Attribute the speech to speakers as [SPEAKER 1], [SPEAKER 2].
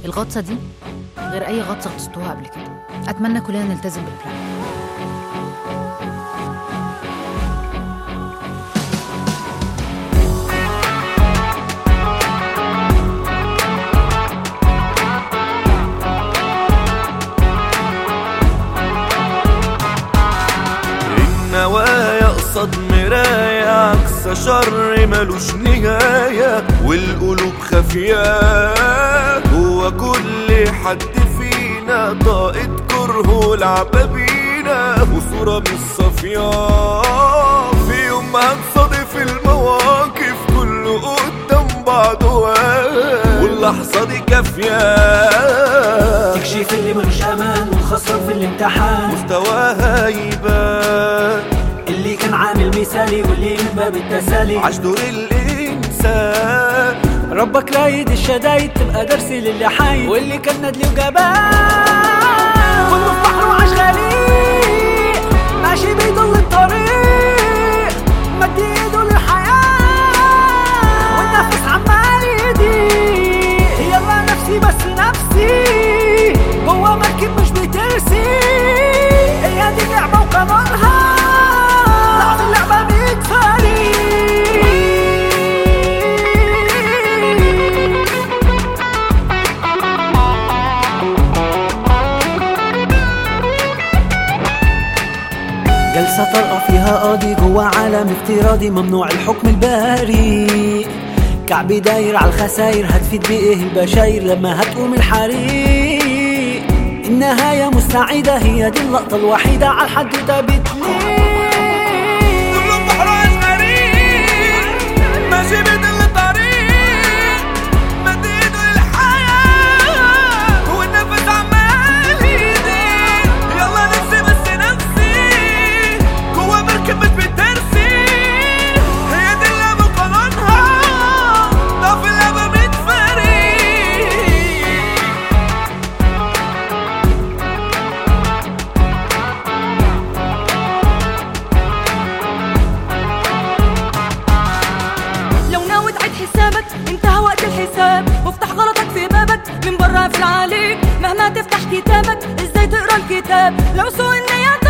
[SPEAKER 1] الغطسة دي غير أي غطسة غطستوها قبل كده أتمنى كلنا نلتزم بالبلان
[SPEAKER 2] النوايا قصاد مراية عكس شر ملوش نهاية والقلوب خفيات هو كل حد فينا طاقة كره لعبة بينا وصورة مش صافية في يوم ما هنصادف المواقف كله قدام بعضه واقف واللحظة دي كافية
[SPEAKER 3] تكشيف اللي ملوش امان والخسران في الامتحان
[SPEAKER 2] مستواها يبان
[SPEAKER 3] اللي كان عامل مثالي واللي من باب التسالي
[SPEAKER 2] عاش دور الإنسان
[SPEAKER 3] ربك رايد الشدايد تبقى درس للي حي واللي كان ندلي وجبان كله في بحر وعاش غريق ماشي بيضل الطريق مد ايده للحياة والنفس عمال يضيق يلا نفسي بس نفسي جوا مركب مش بترسي هي دي اللعبة وقمرها ضعف اللعبة ميت فريق جلسة طارئة فيها قاضي جوا عالم افتراضي ممنوع الحكم البريء كعبي داير على الخساير هتفيد بايه البشاير لما هتقوم الحريق النهاية مستعيدة هي دي اللقطة الوحيدة على الحدوتة بتليق
[SPEAKER 2] كله بحر عاش غريب ماشي بيضل الطريق مد ايده للحياة والنفس عمال يضيق يلا نفسي بس نفسي جوا مركب مش بترسي هي دي اللعبة وقانونها ضعف اللعبة بتفرق
[SPEAKER 4] لو ناوي تعيد حسابك انتهى وقت الحساب وافتح غلطك في بابك من برا قافل عليك مهما تفتح كتابك ازاي تقرا الكتاب لو سوء النيات